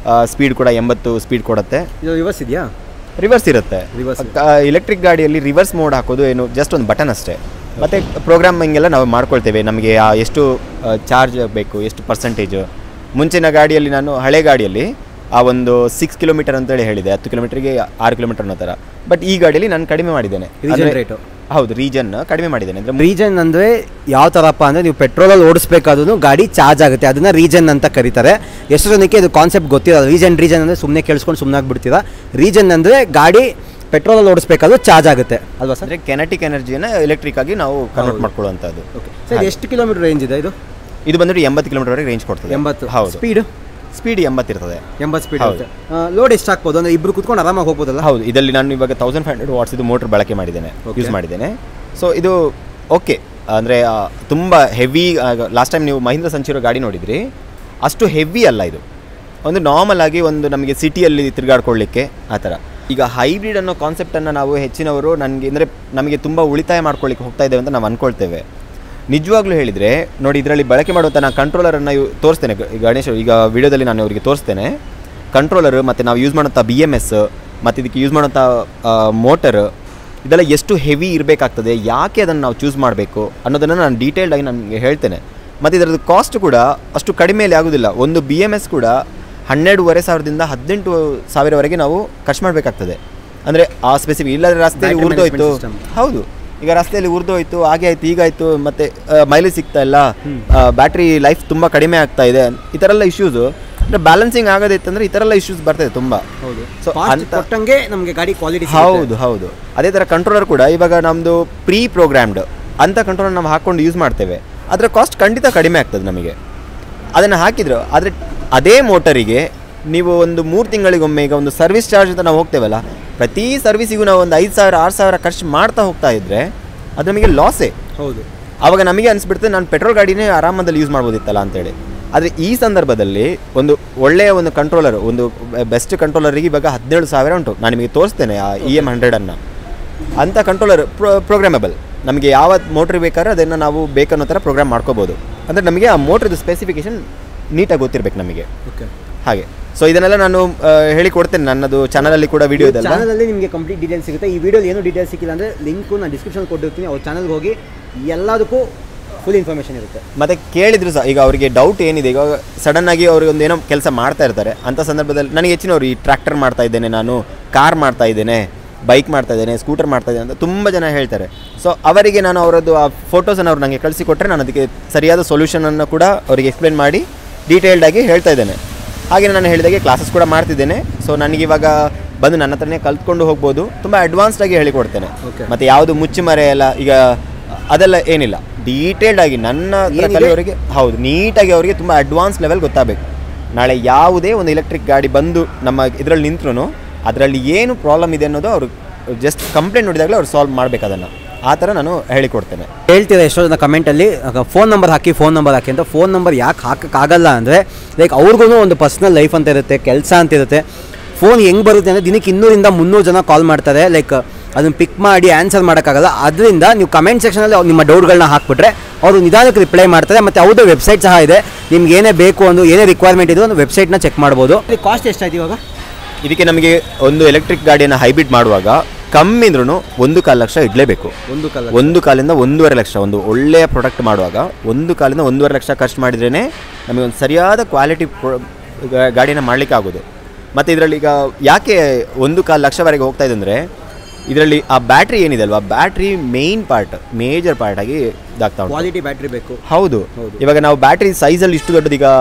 Speaker 1: ಸ್ಪೀಡ್ ಕೂಡ ಎಂಬತ್ತು ಸ್ಪೀಡ್ ಕೊಡುತ್ತೆ
Speaker 2: ಇದು ರಿವರ್ಸ್ ಇದೆಯಾ
Speaker 1: ರಿವರ್ಸ್ ಇರುತ್ತೆ
Speaker 2: Reverse.
Speaker 1: ಎಲೆಕ್ಟ್ರಿಕ್ ಗಾಡಿಯಲ್ಲಿ ರಿವರ್ಸ್ ಮೋಡ್ ಹಾಕೋದು ಏನು ಜಸ್ಟ್ ಒಂದು ಬಟನ್ ಅಷ್ಟೇ ಮತ್ತು ಪ್ರೋಗ್ರಾಮಿಂಗ್ ಎಲ್ಲ ನಾವು ಮಾಡ್ಕೊಳ್ತೇವೆ ನಮಗೆ ಆ ಎಷ್ಟು ಚಾರ್ಜ್ ಬೇಕು ಎಷ್ಟು ಪರ್ಸೆಂಟೇಜು ಮುಂಚಿನ ಗಾಡಿಯಲ್ಲಿ ನಾನು ಹಳೆ ಗಾಡಿಯಲ್ಲಿ ಆ ಒಂದು ಸಿಕ್ಸ್ ಕಿಲೋಮೀಟರ್ ಅಂತೇಳಿ ಹೇಳಿದೆ ಹತ್ತು ಕಿಲೋಮೀಟರ್ಗೆ ಆರು ಕಿಲೋಮೀಟರ್ ಅನ್ನೋ ಥರ ಬಟ್ ಈ ಗಾಡಿಯಲ್ಲಿ ನಾನು ಕಡಿಮೆ ಮಾಡಿದ್ದೇನೆ
Speaker 2: Regen
Speaker 1: ಅಂದ್ರೆ-
Speaker 2: rate.
Speaker 1: ಹೌದು ರೀಜನ್ ಕಡಿಮೆ ಮಾಡಿದ್ದೇನೆ ಅಂದರೆ
Speaker 2: ರೀಜನ್ ಅಂದರೆ ಯಾವ ಥರಪ್ಪ ಅಂದರೆ ನೀವು ಪೆಟ್ರೋಲಲ್ಲಿ ಓಡಿಸ್ಬೇಕಾದ್ರೂ ಗಾಡಿ ಚಾರ್ಜ್ ಆಗುತ್ತೆ ಅದನ್ನು ರೀಜನ್ ಅಂತ ಕರೀತಾರೆ ಎಷ್ಟು ಜನಕ್ಕೆ ಇದು ಕಾನ್ಸೆಪ್ಟ್ ಗೊತ್ತಿರೋದು ರೀಜನ್ ರೀಜನ್ ಅಂದರೆ ಸುಮ್ಮನೆ ಕೇಳಿಸ್ಕೊಂಡು ಸುಮ್ಮನೆ ಆಗ್ಬಿಡ್ತೀರಾ ರೀಜನ್ ಅಂದರೆ ಗಾಡಿ ಪೆಟ್ರೋಲಲ್ಲಿ ಓಡಿಸ್ಬೇಕಾದ್ರೂ ಚಾರ್ಜ್ ಆಗುತ್ತೆ ಅಲ್ವಾ ಸರ್
Speaker 1: ಅಂದರೆ ಕೆನೆಟಿಕ್ ಎನರ್ಜಿಯನ್ನು ಎಲೆಕ್ಟ್ರಿಕ್ ಆಗಿ ನಾವು ಕನ್ವರ್ಟ್
Speaker 2: ಹೌದು.
Speaker 1: ಮಾಡ್ಕೊಳ್ಳುವಂಥದ್ದು
Speaker 2: ಓಕೆ ಸರ್ ಎಷ್ಟು ಕಿಲೋಮೀಟರ್ ರೇಂಜ್ ಇದೆ ಇದು
Speaker 1: ಇದು ಬಂದ್ಬಿಟ್ಟು ಎಂಬತ್ತು ಕಿಲೋಮೀಟರ್ವರೆಗೆ ರೇಂಜ್ ಕೊಡ್ತದೆ
Speaker 2: ಎಂಬತ್ತು
Speaker 1: ಹೌದು
Speaker 2: ಸ್ಪೀಡ್
Speaker 1: ಸ್ಪೀಡ್ ಎಂಬತ್ತಿರ್ತದೆ
Speaker 2: ಎಂಬತ್ತು ಸ್ಪೀಡ್
Speaker 1: ಹೌದು.
Speaker 2: ಲೋಡ್ ಎಷ್ಟು ಹಾಕ್ಬೋದು ಅಂದರೆ ಇಬ್ರು ಕುತ್ಕೊಂಡು ಆರಾಮಾಗಿ ಹೋಗ್ಬೋದಲ್ಲ
Speaker 1: ಹೌದು ಇದರಲ್ಲಿ ನಾನು ಇವಾಗ ತೌಸಂಡ್ ಫೈವ್ ಹಂಡ್ರೆಡ್ ವಾಟ್ಸ್ ಇದು ಮೋಟ್ರ್ ಬಳಕೆ ಮಾಡಿದ್ದೇನೆ
Speaker 2: Okay.
Speaker 1: ಯೂಸ್ ಮಾಡಿದ್ದೇನೆ ಸೊ ಇದು ಓಕೆ ಅಂದರೆ ತುಂಬ ಹೆವಿ ಲಾಸ್ಟ್ ಟೈಮ್ ನೀವು ಮಹೀಂದ್ರ ಸಂಚಿರೋ ಗಾಡಿ ನೋಡಿದ್ರಿ ಅಷ್ಟು ಹೆವಿ ಅಲ್ಲ ಇದು ಒಂದು ನಾರ್ಮಲ್ ಆಗಿ ಒಂದು ನಮಗೆ ಸಿಟಿಯಲ್ಲಿ ತಿರುಗಾಡ್ಕೊಳ್ಳಿಕ್ಕೆ ಆ ಥರ ಈಗ ಹೈಬ್ರಿಡ್ ಅನ್ನೋ ಕಾನ್ಸೆಪ್ಟನ್ನು ನಾವು ಹೆಚ್ಚಿನವರು ನನಗೆ ಅಂದರೆ ನಮಗೆ ತುಂಬ ಉಳಿತಾಯ ಮಾಡ್ಕೊಳ್ಳಿಕ್ಕೆ ಹೋಗ್ತಾ ಇದ್ದೇವೆ ಅಂತ ನಾವು ಅಂದ್ಕೊಳ್ತೇವೆ ನಿಜವಾಗ್ಲೂ ಹೇಳಿದರೆ ನೋಡಿ ಇದರಲ್ಲಿ ಬಳಕೆ ಮಾಡುವಂಥ ನಾನು ಕಂಟ್ರೋಲರನ್ನು ತೋರಿಸ್ತೇನೆ ಗ- ಗಣೇಶ್ ಈಗ ವಿಡಿಯೋದಲ್ಲಿ ನಾನು ಅವರಿಗೆ ತೋರಿಸ್ತೇನೆ ಕಂಟ್ರೋಲರ್ ಮತ್ತು ನಾವು ಯೂಸ್ ಮಾಡೋಂಥ ಬಿ ಎಮ್ ಎಸ್ ಮತ್ತು ಇದಕ್ಕೆ ಯೂಸ್ ಮಾಡೋಂಥ ಮೋಟರ್ ಇದೆಲ್ಲ ಎಷ್ಟು ಹೆವಿ ಇರಬೇಕಾಗ್ತದೆ ಯಾಕೆ ಅದನ್ನು ನಾವು ಚೂಸ್ ಮಾಡಬೇಕು ಅನ್ನೋದನ್ನು ನಾನು ಡೀಟೇಲ್ಡ್ ಆಗಿ ನನಗೆ ಹೇಳ್ತೇನೆ ಮತ್ತು ಇದರದ್ದು ಕಾಸ್ಟ್ ಕೂಡ ಅಷ್ಟು ಕಡಿಮೆಯಲ್ಲಿ ಆಗೋದಿಲ್ಲ ಒಂದು ಬಿ ಎಮ್ ಎಸ್ ಕೂಡ ಹನ್ನೆರಡೂವರೆ ಸಾವಿರದಿಂದ ಹದಿನೆಂಟು ಸಾವಿರವರೆಗೆ ನಾವು ಖರ್ಚು ಮಾಡಬೇಕಾಗ್ತದೆ ಅಂದರೆ ಆ ಸ್ಪೆಸಿಫಿಕ್ ಇಲ್ಲದ್ರೆ ರಸ್ತೆಯಲ್ಲಿ
Speaker 2: Battery
Speaker 1: ಉರಿದೋಯ್ತು
Speaker 2: management system.
Speaker 1: ಹೌದು ಈಗ ರಸ್ತೆಯಲ್ಲಿ ಉರಿದೋಯ್ತು ಹಾಗೆ ಆಯ್ತು ಹೀಗಾಯ್ತು ಮತ್ತೆ ಮೈಲೇಜ್ ಸಿಗ್ತಾ ಇಲ್ಲ ಬ್ಯಾಟ್ರಿ ಲೈಫ್ ತುಂಬ ಕಡಿಮೆ ಆಗ್ತಾ ಇದೆ ಈ ಥರ ಎಲ್ಲ ಇಶ್ಯೂಸು ಅಂದರೆ ಬ್ಯಾಲೆನ್ಸಿಂಗ್ ಆಗೋದಿತ್ತಂದ್ರೆ ಈ ಥರ ಎಲ್ಲ ಇಶ್ಯೂಸ್ ಬರ್ತದೆ ತುಂಬ
Speaker 2: ಹೌದು
Speaker 1: So,
Speaker 2: ಸೊ
Speaker 1: ಅಂತ-
Speaker 2: ಕೊಟ್ಟಂಗೆ ನಮಗೆ ಗಾಡಿ ಕ್ವಾಲಿಟಿ
Speaker 1: ಹೌದು ಹೌದು ಅದೇ ಥರ ಕಂಟ್ರೋಲರ್ ಕೂಡ ಇವಾಗ ನಮ್ಮದು ಪ್ರೀ ಪ್ರೋಗ್ರಾಮ್ಡ್ ಅಂತ ಕಂಟ್ರೋಲರ್ ನಾವು ಹಾಕ್ಕೊಂಡು ಯೂಸ್ ಮಾಡ್ತೇವೆ ಅದರ ಕಾಸ್ಟ್ ಖಂಡಿತ ಕಡಿಮೆ ಆಗ್ತದೆ ನಮಗೆ ಅದನ್ನು ಹಾಕಿದ್ರು ಆದರೆ ಅದೇ ಮೋಟರಿಗೆ ನೀವು ಒಂದು ಮೂರು ತಿಂಗಳಿಗೊಮ್ಮೆ ಈಗ ಒಂದು ಸರ್ವಿಸ್ ಚಾರ್ಜ್ ಅಂತ ನಾವು ಹೋಗ್ತೇವಲ್ಲ ಪ್ರತಿ ಸರ್ವಿಸಿಗೂ ನಾವು ಒಂದು ಐದು ಸಾವಿರ ಆರು ಸಾವಿರ ಖರ್ಚು ಮಾಡ್ತಾ ಹೋಗ್ತಾ ಇದ್ದರೆ ಅದು ನಮಗೆ ಲಾಸೇ
Speaker 2: ಹೌದು
Speaker 1: ಆವಾಗ ನಮಗೆ ಅನಿಸ್ಬಿಡ್ತದೆ ನಾನು ಪೆಟ್ರೋಲ್ ಗಾಡಿನೇ ಆರಾಮದಲ್ಲಿ ಯೂಸ್ ಮಾಡ್ಬೋದಿತ್ತಲ್ಲ ಅಂತೇಳಿ ಆದರೆ ಈ ಸಂದರ್ಭದಲ್ಲಿ ಒಂದು ಒಳ್ಳೆಯ ಒಂದು ಕಂಟ್ರೋಲರ್ ಒಂದು ಬೆಸ್ಟ್ ಕಂಟ್ರೋಲರಿಗೆ ಇವಾಗ ಹದಿನೇಳು ಸಾವಿರ ಉಂಟು ನಾನು ನಿಮಗೆ ತೋರಿಸ್ತೇನೆ ಆ ಇ ಎಮ್ ಹಂಡ್ರೆಡನ್ನು ಅಂಥ ಕಂಟ್ರೋಲರ್ ಪ್ರೋ ಪ್ರೋಗ್ರಾಮಬಲ್ ನಮಗೆ ಯಾವ ಮೋಟ್ರ್ ಬೇಕಾದ್ರೆ ಅದನ್ನು ನಾವು ಬೇಕನ್ನೋ ಥರ ಪ್ರೋಗ್ರಾಮ್ ಮಾಡ್ಕೋಬೋದು ಅಂದರೆ ನಮಗೆ ಆ ಮೋಟ್ರದ್ದು ಸ್ಪೆಸಿಫಿಕೇಶನ್ ನೀಟಾಗಿ ಗೊತ್ತಿರಬೇಕು ನಮಗೆ
Speaker 2: ಓಕೆ
Speaker 1: ಹಾಗೆ ಸೊ ಇದನ್ನೆಲ್ಲ ನಾನು ಆ, ಹೇಳಿಕೊಡ್ತೇನೆ ನನ್ನದು ಚಾನಲಲ್ಲಿ ಕೂಡ ವಿಡಿಯೋ ಇದೆಲ್ಲ
Speaker 2: ಚಾನಲಲ್ಲಿ ನಿಮಗೆ ಕಂಪ್ಲೀಟ್ ಡೀಟೇಲ್ಸ್ ಸಿಗುತ್ತೆ ಈ ವಿಡಿಯೋಲಿ ಏನು ಡೀಟೇಲ್ಸ್ ಸಿಕ್ಕಿಲ್ಲ ಅಂದರೆ ಲಿಂಕು ನಾನು ಡಿಸ್ಕ್ರಿಪ್ಷನ್ ಕೊಟ್ಟಿರ್ತೀನಿ ಅವ್ರ ಚಾನಲ್ಗೆ ಹೋಗಿ ಎಲ್ಲದಕ್ಕೂ ಫುಲ್ ಇನ್ಫಾರ್ಮೇಷನ್ ಇರುತ್ತೆ
Speaker 1: ಮತ್ತೆ ಕೇಳಿದ್ರು ಸಹ ಈಗ ಅವರಿಗೆ ಡೌಟ್ ಏನಿದೆ ಈಗ ಸಡನ್ ಆಗಿ ಅವ್ರಿಗೆ ಒಂದು ಏನೋ ಕೆಲಸ ಮಾಡ್ತಾ ಇರ್ತಾರೆ ಅಂತ ಸಂದರ್ಭದಲ್ಲಿ ನನಗೆ ಹೆಚ್ಚಿನವರು ಈ ಟ್ರ್ಯಾಕ್ಟರ್ ಮಾಡ್ತಾ ಇದ್ದೇನೆ ನಾನು ಕಾರ್ ಮಾಡ್ತಾ ಇದ್ದೇನೆ ಬೈಕ್ ಮಾಡ್ತಾ ಇದ್ದೇನೆ ಸ್ಕೂಟರ್ ಮಾಡ್ತಾ ಇದ್ದೇನೆ ಅಂತ ತುಂಬ ಜನ ಹೇಳ್ತಾರೆ ಸೊ ಅವರಿಗೆ ನಾನು ಅವರದ್ದು ಆ ಫೋಟೋಸನ್ನು ಅವ್ರು ನನಗೆ ಕಳಿಸಿಕೊಟ್ರೆ ನಾನು ಅದಕ್ಕೆ ಸರಿಯಾದ ಸೊಲ್ಯೂಷನನ್ನು ಕೂಡ ಅವರಿಗೆ ಎಕ್ಸ್ಪ್ಲೇನ್ ಮಾಡಿ ಡೀಟೇಲ್ಡ್ ಆಗಿ ಹೇಳ್ತಾ ಇದ್ದೇನೆ ಹಾಗೆ ನಾನು ಹೇಳಿದಾಗೆ ಕ್ಲಾಸಸ್ ಕೂಡ ಮಾಡ್ತಿದ್ದೇನೆ ಸೊ ನನಗೆ ಇವಾಗ ಬಂದು ನನ್ನ ಹತ್ರನೇ ಕಲ್ತ್ಕೊಂಡು ಹೋಗ್ಬೋದು ತುಂಬ ಅಡ್ವಾನ್ಸ್ಡ್ ಆಗಿ ಹೇಳಿಕೊಡ್ತೇನೆ
Speaker 2: Okay.
Speaker 1: ಮತ್ತು ಯಾವುದು ಮುಚ್ಚುಮರೆ ಎಲ್ಲ ಈಗ ಅದೆಲ್ಲ ಏನಿಲ್ಲ ಡೀಟೇಲ್ಡ್ ಆಗಿ ನನ್ನ ಹತ್ರ
Speaker 2: ಏನಿದೆ?
Speaker 1: ಕಲಿಯೋರಿಗೆ ಹೌದು ನೀಟಾಗಿ ಅವರಿಗೆ ತುಂಬ ಅಡ್ವಾನ್ಸ್ ಲೆವೆಲ್ ಗೊತ್ತಾಗಬೇಕು ನಾಳೆ ಯಾವುದೇ ಒಂದು ಎಲೆಕ್ಟ್ರಿಕ್ ಗಾಡಿ ಬಂದು ನಮ್ಮ ಇದರಲ್ಲಿ ನಿಂತ್ರು ಅದರಲ್ಲಿ ಏನು ಪ್ರಾಬ್ಲಮ್ ಇದೆ ಅನ್ನೋದು ಅವರು ಜಸ್ಟ್ ಕಂಪ್ಲೇಂಟ್ ನೋಡಿದಾಗಲೇ ಅವ್ರು ಸಾಲ್ವ್ ಮಾಡಬೇಕು ಅದನ್ನು ಆ ಥರ ನಾನು ಹೇಳಿಕೊಡ್ತೇನೆ
Speaker 2: ಹೇಳ್ತೀರಾ ಎಷ್ಟೋ ಜನ ಕಮೆಂಟಲ್ಲಿ ಫೋನ್ ನಂಬರ್ ಹಾಕಿ ಫೋನ್ ನಂಬರ್ ಹಾಕಿ ಅಂತ ಫೋನ್ ನಂಬರ್ ಯಾಕೆ ಹಾಕೋಕ್ಕಾಗಲ್ಲ ಅಂದರೆ ಲೈಕ್ ಅವ್ರಿಗೂ ಒಂದು ಪರ್ಸ್ನಲ್ ಲೈಫ್ ಅಂತ ಇರುತ್ತೆ ಕೆಲಸ ಅಂತ ಇರುತ್ತೆ ಫೋನ್ ಹೆಂಗೆ ಬರುತ್ತೆ ಅಂದರೆ ದಿನಕ್ಕೆ ಇನ್ನೂರಿಂದ ಮುನ್ನೂರು ಜನ ಕಾಲ್ ಮಾಡ್ತಾರೆ ಲೈಕ್ ಅದನ್ನು ಪಿಕ್ ಮಾಡಿ ಆನ್ಸರ್ ಮಾಡೋಕ್ಕಾಗಲ್ಲ ಅದರಿಂದ ನೀವು ಕಮೆಂಟ್ ಸೆಕ್ಷನಲ್ಲಿ ನಿಮ್ಮ ಡೌಟ್ಗಳನ್ನ ಹಾಕ್ಬಿಟ್ರೆ ಅವರು ನಿಧಾನಕ್ಕೆ ರಿಪ್ಲೈ ಮಾಡ್ತಾರೆ ಮತ್ತು ಅವ್ರದ್ದು ವೆಬ್ಸೈಟ್ ಸಹ ಇದೆ ನಿಮ್ಗೆ ಏನೇ ಬೇಕು ಒಂದು ಏನೇ ರಿಕ್ವೈರ್ಮೆಂಟ್ ಇದೆ ಒಂದು ವೆಬ್ಸೈಟ್ನ ಚೆಕ್ ಮಾಡ್ಬೋದು ಕಾಸ್ಟ್ ಎಷ್ಟಾಯ್ತು ಇವಾಗ
Speaker 1: ಇದಕ್ಕೆ ನಮಗೆ ಒಂದು ಎಲೆಕ್ಟ್ರಿಕ್ ಗಾಡಿಯನ್ನು ಹೈಬ್ರಿಡ್ ಮಾಡುವಾಗ ಕಮ್ಮಿ ಅಂದ್ರೂ ಒಂದು ಕಾಲು ಲಕ್ಷ ಇಡಲೇಬೇಕು
Speaker 2: ಒಂದು ಕಲರ್
Speaker 1: ಒಂದು ಕಾಲಿಂದ ಒಂದೂವರೆ ಲಕ್ಷ ಒಂದು ಒಳ್ಳೆಯ ಪ್ರಾಡಕ್ಟ್ ಮಾಡುವಾಗ ಒಂದು ಕಾಲಿಂದ ಒಂದೂವರೆ ಲಕ್ಷ ಖರ್ಚು ಮಾಡಿದ್ರೇ ನಮಗೆ ಒಂದು ಸರಿಯಾದ ಕ್ವಾಲಿಟಿ ಗಾಡಿನ ಮಾಡಲಿಕ್ಕೆ ಆಗೋದು ಮತ್ತು ಇದರಲ್ಲಿ ಈಗ ಯಾಕೆ ಒಂದು ಕಾಲು ಲಕ್ಷವರೆಗೆ ಹೋಗ್ತಾ ಇದೆ ಅಂದರೆ ಇದರಲ್ಲಿ ಆ ಬ್ಯಾಟ್ರಿ ಏನಿದೆ ಅಲ್ವಾ battery main part major part ಆಗಿ ಇದಾಗ್ತಾ ಉಂಟು
Speaker 2: ಕ್ವಾಲಿಟಿ ಬ್ಯಾಟ್ರಿ ಬೇಕು
Speaker 1: ಹೌದು
Speaker 2: ಹೌದು.
Speaker 1: ಇವಾಗ ನಾವು ಬ್ಯಾಟ್ರಿ ಸೈಜಲ್ಲಿ ಇಷ್ಟು ದೊಡ್ಡದು ಈಗ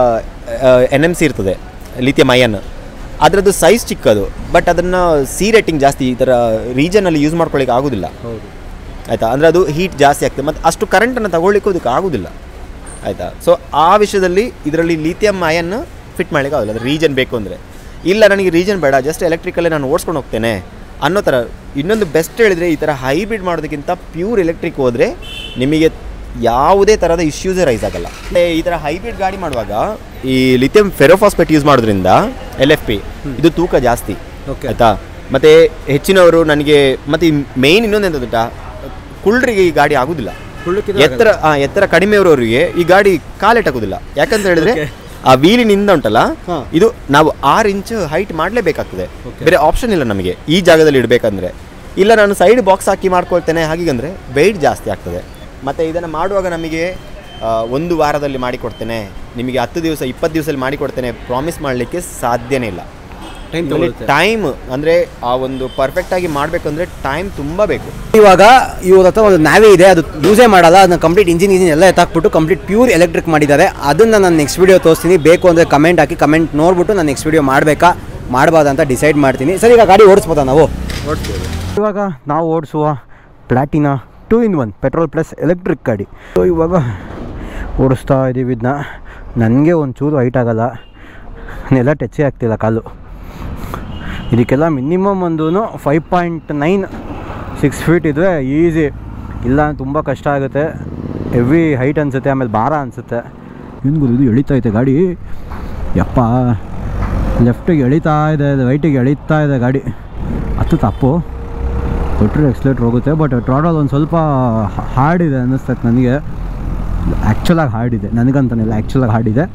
Speaker 1: ಎನ್ ಎಮ್ ಸಿ ಇರ್ತದೆ ಲಿಥಿಯಂ ಅಯನ್ ಅದರದ್ದು ಸೈಜ್ ಚಿಕ್ಕದು ಬಟ್ ಅದನ್ನು ಸಿ ರೇಟಿಂಗ್ ಜಾಸ್ತಿ ಈ ಥರ ರೀಜನಲ್ಲಿ ಯೂಸ್ ಮಾಡ್ಕೊಳ್ಳಿಕ್ಕೆ ಆಗೋದಿಲ್ಲ
Speaker 2: ಹೌದು
Speaker 1: ಆಯಿತಾ ಅಂದರೆ ಅದು ಹೀಟ್ ಜಾಸ್ತಿ ಆಗ್ತದೆ ಮತ್ತು ಅಷ್ಟು ಕರೆಂಟನ್ನು ತಗೊಳ್ಳಿಕ್ಕೂ ಅದಕ್ಕೆ ಆಗೋದಿಲ್ಲ ಆಯಿತಾ ಸೊ ಆ ವಿಷಯದಲ್ಲಿ ಇದರಲ್ಲಿ ಲಿಥಿಯಂ ಅಯನ್ ಫಿಟ್ ಮಾಡಲಿಕ್ಕೆ ಆಗೋದಿಲ್ಲ ಅದು ರೀಜನ್ ಬೇಕು ಅಂದರೆ ಇಲ್ಲ ನನಗೆ ರೀಜನ್ ಬೇಡ ಜಸ್ಟ್ ಎಲೆಕ್ಟ್ರಿಕಲ್ಲೇ ನಾನು ಓಡಿಸ್ಕೊಂಡು ಹೋಗ್ತೇನೆ ಅನ್ನೋ ಥರ ಇನ್ನೊಂದು ಬೆಸ್ಟ್ ಹೇಳಿದರೆ ಈ ಥರ ಹೈಬ್ರಿಡ್ ಮಾಡೋದಕ್ಕಿಂತ ಪ್ಯೂರ್ ಎಲೆಕ್ಟ್ರಿಕ್ ಹೋದರೆ ನಿಮಗೆ ಯಾವುದೇ ಥರದ ಇಶ್ಯೂಸೇ ರೈಸ್ ಆಗಲ್ಲ ಮತ್ತೆ ಈ ಥರ ಹೈಬ್ರಿಡ್ ಗಾಡಿ ಮಾಡುವಾಗ ಈ ಲಿಥಿಯಂ ಫೆರೋಫಾಸ್ಪೇಟ್ ಯೂಸ್ ಮಾಡೋದ್ರಿಂದ ಎಲ್ ಎಫ್ ಪಿ ಇದು ತೂಕ ಜಾಸ್ತಿ
Speaker 2: Okay.
Speaker 1: ಆಯಿತಾ ಮತ್ತು ಹೆಚ್ಚಿನವರು ನನಗೆ ಮತ್ತು ಮೇಯ್ನ್ ಇನ್ನೊಂದು ಎಂತ ಗೊತ್ತಾ ಕುಳ್ರಿಗೆ ಈ ಗಾಡಿ ಆಗೋದಿಲ್ಲ
Speaker 2: ಕುಳ್ಳಕ್ಕಿದ್ರೆ
Speaker 1: ಎತ್ತರ ಆ, ಎತ್ತರ ಕಡಿಮೆ ಇರೋರಿಗೆ ಈ ಗಾಡಿ ಕಾಲೆಟ್ ಹಾಕೋದಿಲ್ಲ ಯಾಕಂತ ಹೇಳಿದ್ರೆ
Speaker 2: Okay.
Speaker 1: ಆ ವೀಲಿನಿಂದ ಉಂಟಲ್ಲ
Speaker 2: ಹಾ.
Speaker 1: ಇದು ನಾವು ಆರು ಇಂಚ್ ಹೈಟ್ ಮಾಡಲೇಬೇಕಾಗ್ತದೆ
Speaker 2: Okay.
Speaker 1: ಬೇರೆ ಆಪ್ಷನ್ ಇಲ್ಲ ನಮಗೆ ಈ ಜಾಗದಲ್ಲಿ ಇಡಬೇಕಂದ್ರೆ ಇಲ್ಲ ನಾನು ಸೈಡ್ ಬಾಕ್ಸ್ ಹಾಕಿ ಮಾಡ್ಕೊಳ್ತೇನೆ ಹಾಗೀಗಂದ್ರೆ ವೆಯ್ಟ್ ಜಾಸ್ತಿ ಆಗ್ತದೆ ಮತ್ತು ಇದನ್ನು ಮಾಡುವಾಗ ನಮಗೆ ಆ, ಒಂದು ವಾರದಲ್ಲಿ ಮಾಡಿಕೊಡ್ತೇನೆ ನಿಮಗೆ ಹತ್ತು ದಿವಸ ಇಪ್ಪತ್ತು ದಿವಸದಲ್ಲಿ ಮಾಡಿಕೊಡ್ತೇನೆ ಪ್ರಾಮಿಸ್ ಮಾಡಲಿಕ್ಕೆ ಸಾಧ್ಯನೇ ಇಲ್ಲ
Speaker 2: ಟೈಮ್
Speaker 1: ಟೈಮ್ ಅಂದರೆ ಆ ಒಂದು ಪರ್ಫೆಕ್ಟಾಗಿ ಮಾಡಬೇಕಂದ್ರೆ ಟೈಮ್ ತುಂಬ ಬೇಕು
Speaker 2: ಇವಾಗ ಇವ್ರ ಹತ್ರ ಒಂದು ನಾವೇ ಇದೆ ಅದು ಯೂಸೇ ಮಾಡಲ್ಲ ಅದನ್ನ ಕಂಪ್ಲೀಟ್ ಇಂಜಿನ್ ಇಂಜಿನ್ ಎಲ್ಲ ಎತ್ತಾಕ್ಬಿಟ್ಟು ಕಂಪ್ಲೀಟ್ ಪ್ಯೂರ್ ಎಲೆಕ್ಟ್ರಿಕ್ ಮಾಡಿದ್ದಾರೆ ಅದನ್ನು ನಾನು ನೆಕ್ಸ್ಟ್ ವಿಡಿಯೋ ತೋರಿಸ್ತೀನಿ ಬೇಕು ಅಂದರೆ ಕಮೆಂಟ್ ಹಾಕಿ ಕಮೆಂಟ್ ನೋಡ್ಬಿಟ್ಟು ನಾನು ನೆಕ್ಸ್ಟ್ ವಿಡಿಯೋ ಮಾಡಬೇಕಾ ಮಾಡಬಾರ್ದು ಅಂತ ಡಿಸೈಡ್ ಮಾಡ್ತೀನಿ ಸರಿ ಈಗ ಗಾಡಿ ಓಡಿಸ್ಬೋದಾ ನಾವು ಇವಾಗ ನಾವು ಓಡಿಸುವ Platina two in one petrol plus electric ಗಾಡಿ ಸೊ ಇವಾಗ ಓಡಿಸ್ತಾ ಇದ್ದೀವಿ ಇದನ್ನ ನನಗೆ ಒಂಚೂರು ಹೈಟ್ ಆಗಲ್ಲ ನೆಲ ಟಚ್ಚೇ ಆಗ್ತಿಲ್ಲ ಕಾಲು ಇದಕ್ಕೆಲ್ಲ ಮಿನಿಮಮ್ ಒಂದು five point nine six feet ಇದ್ದರೆ ಈಸಿ ಇಲ್ಲ ತುಂಬ ಕಷ್ಟ ಆಗುತ್ತೆ ಹೆವಿ ಹೈಟ್ ಅನಿಸುತ್ತೆ ಆಮೇಲೆ ಭಾರ ಅನಿಸುತ್ತೆ ಏನು ಇದು ಎಳಿತೈತೆ ಗಾಡಿ ಯಪ್ಪ ಲೆಫ್ಟಿಗೆ ಎಳಿತಾ ಇದೆ ರೈಟಿಗೆ ಎಳಿತಾ ಇದೆ ಗಾಡಿ ಹತ್ತು ತಪ್ಪು ಕೊಟ್ಟರೆ ಎಕ್ಸ್ಲೇಟ್ರ್ ಹೋಗುತ್ತೆ ಬಟ್ ಟ್ರಾಡಲ್ ಒಂದು ಸ್ವಲ್ಪ ಹಾರ್ಡ್ ಇದೆ ಅನ್ನಿಸ್ತೈತೆ ನನಗೆ ಆ್ಯಕ್ಚುಲಾಗಿ ಹಾರ್ಡ್ ಇದೆ ನನಗಂತನಿಲ್ಲ ಆ್ಯಕ್ಚುಲಾಗಿ ಹಾರ್ಡ್ ಇದೆ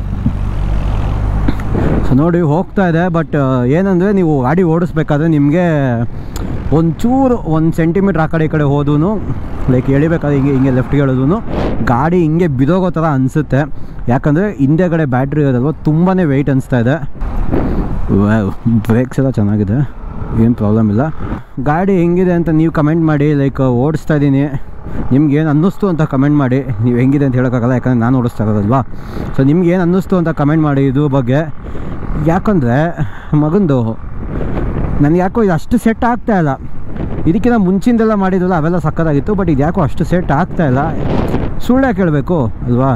Speaker 2: ಸೊ ನೋಡಿ ಹೋಗ್ತಾ ಇದೆ ಬಟ್ ಏನಂದರೆ ನೀವು ಗಾಡಿ ಓಡಿಸ್ಬೇಕಾದ್ರೆ ನಿಮಗೆ ಒಂಚೂರು ಒಂದು ಸೆಂಟಿಮೀಟ್ರ್ ಆ ಕಡೆ ಈ ಕಡೆ ಹೋದೂ ಲೈಕ್ ಎಳಿಬೇಕಾದ್ರೆ ಹಿಂಗೆ ಹಿಂಗೆ ಲೆಫ್ಟ್ಗೆ ಹೇಳೋದು ಗಾಡಿ ಹಿಂಗೆ ಬಿದೋಗೋ ಥರ ಅನಿಸುತ್ತೆ ಯಾಕಂದರೆ ಹಿಂದೆಗಡೆ ಬ್ಯಾಟ್ರಿ ಇರೋದಲ್ವ ತುಂಬಾ ವೆಯ್ಟ್ ಅನಿಸ್ತಾ ಇದೆ ಬ್ರೇಕ್ಸ್ ಎಲ್ಲ ಚೆನ್ನಾಗಿದೆ ಏನು ಪ್ರಾಬ್ಲಮ್ ಇಲ್ಲ ಗಾಡಿ ಹೆಂಗಿದೆ ಅಂತ ನೀವು ಕಮೆಂಟ್ ಮಾಡಿ ಲೈಕ್ ಓಡಿಸ್ತಾ ಇದ್ದೀನಿ ನಿಮ್ಗೆ ಏನು ಅನ್ನಿಸ್ತು ಅಂತ ಕಮೆಂಟ್ ಮಾಡಿ ನೀವು ಹೆಂಗಿದೆ ಅಂತ ಹೇಳೋಕ್ಕಾಗಲ್ಲ ಯಾಕಂದರೆ ನಾನು ಓಡಿಸ್ತಾ ಇರೋದಲ್ವಾ ಸೊ ನಿಮ್ಗೆ ಏನು ಅನ್ನಿಸ್ತು ಅಂತ ಕಮೆಂಟ್ ಮಾಡಿ ಇದು ಬಗ್ಗೆ ಯಾಕಂದರೆ ಮಗಂದು ನನಗೆ ಯಾಕೋ ಇದು ಅಷ್ಟು ಸೆಟ್ ಆಗ್ತಾ ಇಲ್ಲ ಇದಕ್ಕಿಂತ ಮುಂಚಿಂದೆಲ್ಲ ಮಾಡಿದ್ವಲ್ಲ ಅವೆಲ್ಲ ಸಕ್ಕತ್ತಾಗಿತ್ತು ಬಟ್ ಇದು ಯಾಕೋ ಅಷ್ಟು ಸೆಟ್ ಆಗ್ತಾ ಇಲ್ಲ ಸುಳ್ಳು ಯಾಕೆ ಹೇಳಬೇಕು ಅಲ್ವಾ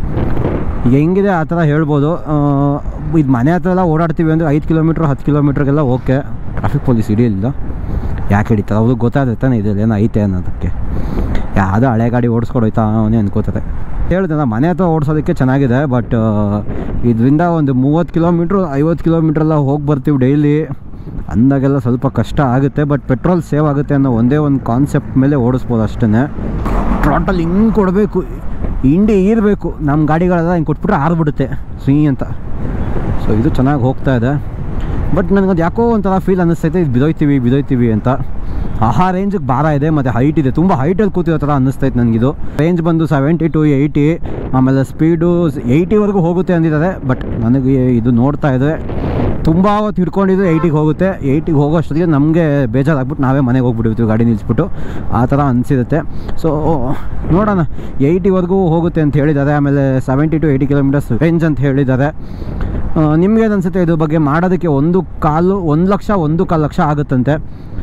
Speaker 2: ಈಗ ಹೆಂಗಿದೆ ಆ ಥರ ಹೇಳ್ಬೋದು ಇದು ಮನೆ ಹತ್ರ ಎಲ್ಲ ಓಡಾಡ್ತೀವಿ ಅಂದರೆ ಐದು ಕಿಲೋಮೀಟ್ರ್ ಹತ್ತು ಕಿಲೋಮೀಟ್ರಿಗೆಲ್ಲ ಓಕೆ ಟ್ರಾಫಿಕ್ ಪೊಲೀಸ್ ಹಿಡಿಯಲಿಲ್ಲ ಯಾಕೆ ಹಿಡಿತಾರೆ ಅವ್ರಿಗೆ ಗೊತ್ತಾಗುತ್ತೆ ತಾನೇ ಇದ್ರಲ್ಲಿ ಏನೋ ಐತೆ ಅನ್ನೋದಕ್ಕೆ ಯಾವುದೋ ಹಳೆ ಗಾಡಿ ಓಡಿಸ್ಕೊಂಡು ಹೋಯ್ತಾ ಅವನೇ ಅನ್ಕೋತಾರೆ ಹೇಳಿದೆ ನಾ ಮನೆ ಹತ್ರ ಓಡಿಸೋದಕ್ಕೆ ಚೆನ್ನಾಗಿದೆ ಬಟ್ ಇದರಿಂದ ಒಂದು ಮೂವತ್ತು ಕಿಲೋಮೀಟ್ರು ಐವತ್ತು ಕಿಲೋಮೀಟ್ರೆಲ್ಲ ಹೋಗಿ ಬರ್ತೀವಿ ಡೈಲಿ ಅಂದಾಗೆಲ್ಲ ಸ್ವಲ್ಪ ಕಷ್ಟ ಆಗುತ್ತೆ ಬಟ್ ಪೆಟ್ರೋಲ್ ಸೇವ್ ಆಗುತ್ತೆ ಅನ್ನೋ ಒಂದೇ ಒಂದು ಕಾನ್ಸೆಪ್ಟ್ ಮೇಲೆ ಓಡಿಸ್ಬೋದು ಅಷ್ಟೇ ಟ್ರಾಟಲ್ ಹಿಂಗೆ ಕೊಡಬೇಕು ಇಂಡಿ ಇರಬೇಕು ನಮ್ಮ ಗಾಡಿಗಳೆಲ್ಲ ಹಿಂಗೆ ಕೊಟ್ಬಿಟ್ರೆ ಆರ್ಬಿಡುತ್ತೆ ಸುಯಿ ಅಂತ ಸೊ ಇದು ಚೆನ್ನಾಗಿ ಹೋಗ್ತಾ ಇದೆ ಬಟ್ ನನಗದು ಯಾಕೋ ಒಂಥರ ಫೀಲ್ ಅನ್ನಿಸ್ತೈತೆ ಇದು ಬಿದೋಯ್ತೀವಿ ಬಿದೋಯ್ತೀವಿ ಅಂತ ಆಹಾ ರೇಂಜಿಗೆ ಭಾರ ಇದೆ ಮತ್ತು ಹೈಟ್ ಇದೆ ತುಂಬ ಹೈಟಲ್ಲಿ ಕೂತಿರೋ ಥರ ಅನ್ನಿಸ್ತೈತೆ ನನಗಿದು ರೇಂಜ್ ಬಂದು ಸೆವೆಂಟಿ ಟು ಏಯ್ಟಿ ಆಮೇಲೆ ಸ್ಪೀಡು ಏಯ್ಟಿವರೆಗೂ ಹೋಗುತ್ತೆ ಅಂದಿದ್ದಾರೆ ಬಟ್ ನನಗೆ ಇದು ನೋಡ್ತಾ ಇದ್ದರೆ ತುಂಬ ಹೊತ್ತು ಹಿಡ್ಕೊಂಡಿದ್ದು ಏಯ್ಟಿಗೆ ಹೋಗುತ್ತೆ ಏಯ್ಟಿಗೆ ಹೋಗೋ ಅಷ್ಟೊತ್ತಿಗೆ ನಮಗೆ ಬೇಜಾರಾಗ್ಬಿಟ್ಟು ನಾವೇ ಮನೆಗೆ ಹೋಗ್ಬಿಟ್ಟಿರ್ತೀವಿ ಗಾಡಿ ನಿಲ್ಲಿಸ್ಬಿಟ್ಟು ಆ ಥರ ಅನಿಸಿರುತ್ತೆ ಸೊ ನೋಡೋಣ ಏಯ್ಟಿವರೆಗೂ ಹೋಗುತ್ತೆ ಅಂತ ಹೇಳಿದ್ದಾರೆ ಆಮೇಲೆ seventy to eighty kilometres range ಅಂತ ಹೇಳಿದ್ದಾರೆ ನಿಮ್ಗೇನು ಅನಿಸುತ್ತೆ ಇದ್ರ ಬಗ್ಗೆ ಮಾಡೋದಕ್ಕೆ ಒಂದು ಕಾಲು ಒಂದು ಲಕ್ಷ ಒಂದು ಕಾಲು ಲಕ್ಷ ಆಗುತ್ತಂತೆ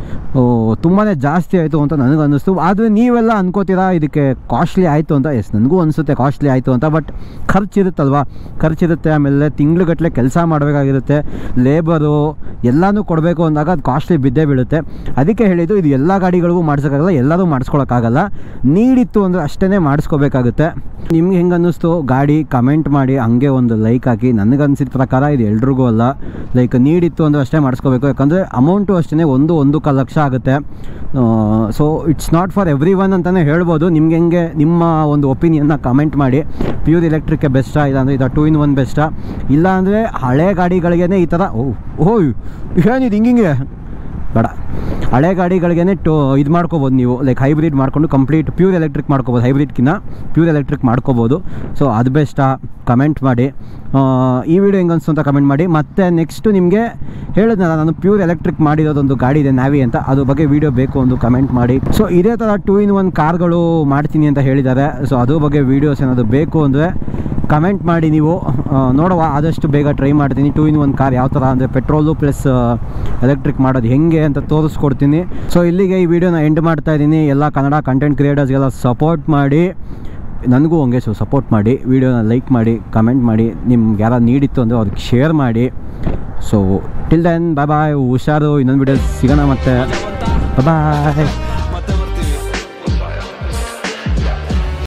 Speaker 2: ತುಂಬಾ ಜಾಸ್ತಿ ಆಯಿತು ಅಂತ ನನಗೆ ಅನ್ನಿಸ್ತು ಆದರೆ ನೀವೆಲ್ಲ ಅನ್ಕೋತೀರಾ ಇದಕ್ಕೆ ಕಾಸ್ಟ್ಲಿ ಆಯಿತು ಅಂತ ಎಸ್ ನನಗೂ ಅನಿಸುತ್ತೆ ಕಾಸ್ಟ್ಲಿ ಆಯಿತು ಅಂತ ಬಟ್ ಖರ್ಚಿರುತ್ತಲ್ವಾ ಖರ್ಚಿರುತ್ತೆ ಆಮೇಲೆ ತಿಂಗ್ಳುಗಟ್ಟಲೆ ಕೆಲಸ ಮಾಡಬೇಕಾಗಿರುತ್ತೆ ಲೇಬರು ಎಲ್ಲನೂ ಕೊಡಬೇಕು ಅಂದಾಗ ಅದು ಕಾಸ್ಟ್ಲಿ ಬಿದ್ದೇ ಬೀಳುತ್ತೆ ಅದಕ್ಕೆ ಹೇಳಿದ್ದು ಇದು ಎಲ್ಲ ಗಾಡಿಗಳಿಗೂ ಮಾಡ್ಸೋಕ್ಕಾಗಲ್ಲ ಎಲ್ಲರೂ ಮಾಡಿಸ್ಕೊಳಕ್ಕಾಗಲ್ಲ ನೀಡಿತ್ತು ಅಂದರೆ ಅಷ್ಟೇ ಮಾಡಿಸ್ಕೋಬೇಕಾಗುತ್ತೆ ನಿಮ್ಗೆ ಹೆಂಗೆ ಅನ್ನಿಸ್ತು ಗಾಡಿ ಕಮೆಂಟ್ ಮಾಡಿ ಹಂಗೆ ಒಂದು ಲೈಕ್ ಹಾಕಿ ನನಗೆ ಅನಿಸಿದ ಪ್ರಕಾರ ಇದು ಎಲ್ರಿಗೂ ಅಲ್ಲ ಲೈಕ್ ನೀಡಿತ್ತು ಅಂದರೆ ಅಷ್ಟೇ ಮಾಡಿಸ್ಕೋಬೇಕು ಯಾಕಂದರೆ ಅಮೌಂಟು ಅಷ್ಟೇ ಒಂದು ಒಂದು ಕಾಲು ಲಕ್ಷ ಆಗುತ್ತೆ so it's not for everyone ಅಂತಲೇ ಹೇಳ್ಬೋದು ನಿಮ್ಗೆ ಹೆಂಗೆ ನಿಮ್ಮ ಒಂದು ಒಪಿನಿಯನ್ನ ಕಮೆಂಟ್ ಮಾಡಿ ಪ್ಯೂರ್ ಎಲೆಕ್ಟ್ರಿಕ್ಕೆ ಬೆಸ್ಟಾ ಇಲ್ಲಾಂದರೆ ಇದು ಟೂ ಇನ್ ಒನ್ ಬೆಸ್ಟಾ ಇಲ್ಲಾಂದರೆ ಹಳೆ ಗಾಡಿಗಳಿಗೇ ಈ ಥರ ಓ ಓಯ್ ಏನಿದು ಹಿಂಗಿಂಗೆ ಬೇಡ ಹಳೆ ಗಾಡಿಗಳಿಗೇ ಟೋ ಇದು ಮಾಡ್ಕೋಬೋದು ನೀವು ಲೈಕ್ ಹೈಬ್ರಿಡ್ ಮಾಡ್ಕೊಂಡು ಕಂಪ್ಲೀಟ್ ಪ್ಯೂರ್ ಎಲೆಕ್ಟ್ರಿಕ್ ಮಾಡ್ಕೋಬೋದು ಹೈಬ್ರಿಡ್ಕಿನ್ನ ಪ್ಯೂರ್ ಎಲೆಕ್ಟ್ರಿಕ್ ಮಾಡ್ಕೋಬೋದು ಸೊ ಅದು ಬೆಸ್ಟಾ ಕಮೆಂಟ್ ಮಾಡಿ ಆ, ಈ ವಿಡಿಯೋ ಹೆಂಗೆ ಅನಿಸ್ತು ಅಂತ ಕಮೆಂಟ್ ಮಾಡಿ ಮತ್ತು ನೆಕ್ಸ್ಟು ನಿಮಗೆ ಹೇಳಿದ್ನಲ್ಲ ನಾನು ಪ್ಯೂರ್ ಎಲೆಕ್ಟ್ರಿಕ್ ಮಾಡಿರೋದೊಂದು ಗಾಡಿ ಇದೆ ನ್ಯಾವಿ ಅಂತ ಅದ್ರ ಬಗ್ಗೆ ವಿಡಿಯೋ ಬೇಕು ಒಂದು ಕಮೆಂಟ್ ಮಾಡಿ ಸೊ ಇದೇ ಥರ ಟೂ ಇನ್ ಒನ್ ಕಾರ್ಗಳು ಮಾಡ್ತೀನಿ ಅಂತ ಹೇಳಿದ್ದಾರೆ ಸೊ ಅದ್ರ ಬಗ್ಗೆ ವೀಡಿಯೋಸ್ ಏನಾದರೂ ಬೇಕು ಅಂದರೆ ಕಮೆಂಟ್ ಮಾಡಿ ನೀವು ಆ, ನೋಡುವ ಆದಷ್ಟು ಬೇಗ ಟ್ರೈ ಮಾಡ್ತೀನಿ ಟೂ ಇನ್ ಒನ್ ಕಾರ್ ಯಾವ ಥರ ಅಂದರೆ ಪೆಟ್ರೋಲು ಪ್ಲಸ್ ಎಲೆಕ್ಟ್ರಿಕ್ ಮಾಡೋದು ಹೆಂಗೆ ಅಂತ ತೋರಿಸ್ಕೊಡ್ತೀನಿ ಸೊ ಇಲ್ಲಿಗೆ ಈ ವಿಡಿಯೋನ ಎಂಡ್ ಮಾಡ್ತಾ ಇದ್ದೀನಿ ಎಲ್ಲ ಕನ್ನಡ ಕಂಟೆಂಟ್ ಕ್ರಿಯೇಟರ್ಸ್ಗೆಲ್ಲ ಸಪೋರ್ಟ್ ಮಾಡಿ ನನಗೂ ಹಂಗೆ ಸೊ ಸಪೋರ್ಟ್ ಮಾಡಿ ವಿಡಿಯೋನ ಲೈಕ್ ಮಾಡಿ ಕಮೆಂಟ್ ಮಾಡಿ ನಿಮ್ಗೆ ಯಾರು ನೀಡಿತ್ತು ಅಂದರೆ ಅವ್ರಿಗೆ ಶೇರ್ ಮಾಡಿ so till then bye bye ಹುಷಾರು ಇನ್ನೊಂದು ವಿಡಿಯೋ ಸಿಗೋಣ ಮತ್ತೆ ಬಾಯ್